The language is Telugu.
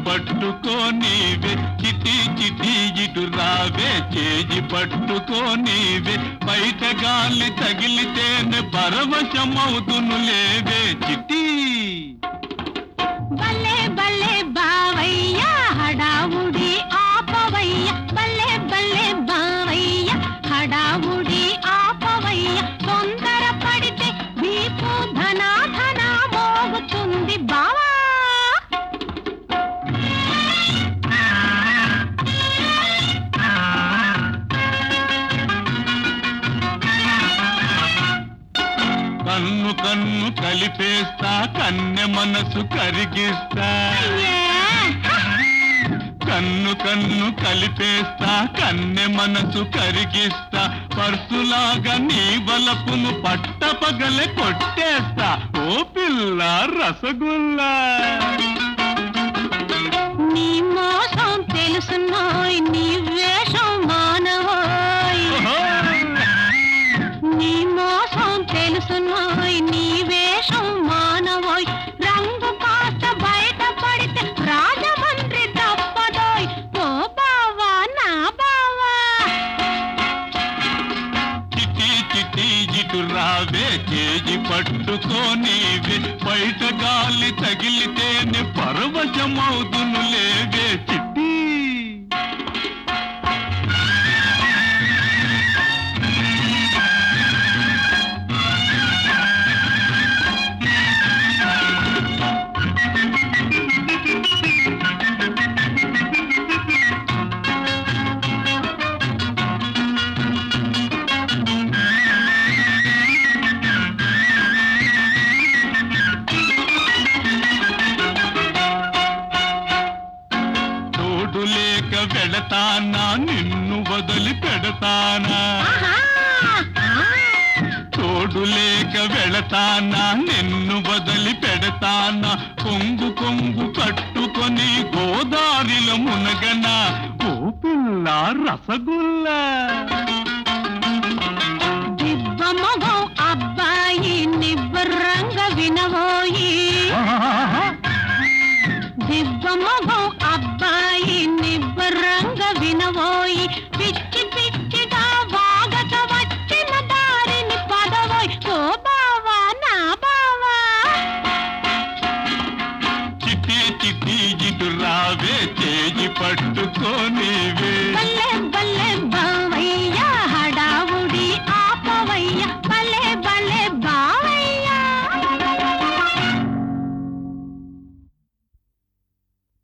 పట్టుకోనివే చిటి చిటి ఇటు రావే చేయి పట్టుకోనివే బయట గాలి తగిలితేనే పరవశమవుతును లేవే చిటి బల్లే బల్లే బావయ్య హడావుడి ఆపవయ్య బల్లే బల్లే బావయ్య హడావుడి ఆపవయ్య తొందర పడితే వీపు ధనా ధనా మోగుతుంది బావా కన్ను కన్ను కలిపేస్తా కన్నె మనసు కరిగిస్తా అయ్యే కన్ను కన్ను కలిపేస్తా కన్నె మనసు కరిగిస్తా పర్సులాగా నీ బలపును పట్టపగలే కొట్టేస్తా ఓ పిల్ల రసగుల్లా నీ మోసం తెలుసున్నోయ్ నీ వేషం మానవోయ్ నీ మోసం తెలుసున్నోయ్ నీ వేషం మానవోయ్ రంగు కాస్త బయట పడితే రాజమండ్రి తప్పదోయ్ ఓ బావా నా బావా చిటి చిటి ఇటు రావే చేయి పట్టుకోనివే బయట గాలి తగిలితేనే పరవశమవుతును లేవే చిట్టి తోడు లేక వెళతానా నిన్ను వదిలి పెడతానా ఆహా! తోడు లేక వెళతానా నిన్ను వదిలి పెడతానా కొంగు కొంగు కట్టుకొని గోదారిలో మునగనా ఓ పిల్ల రసగుల్లా దిబ్బ మొగం అబ్బాయి నిబ్బరంగ వినవోయి దిబ్బ మొగం అబ్బాయి నిబ్బరంగ వినవోయి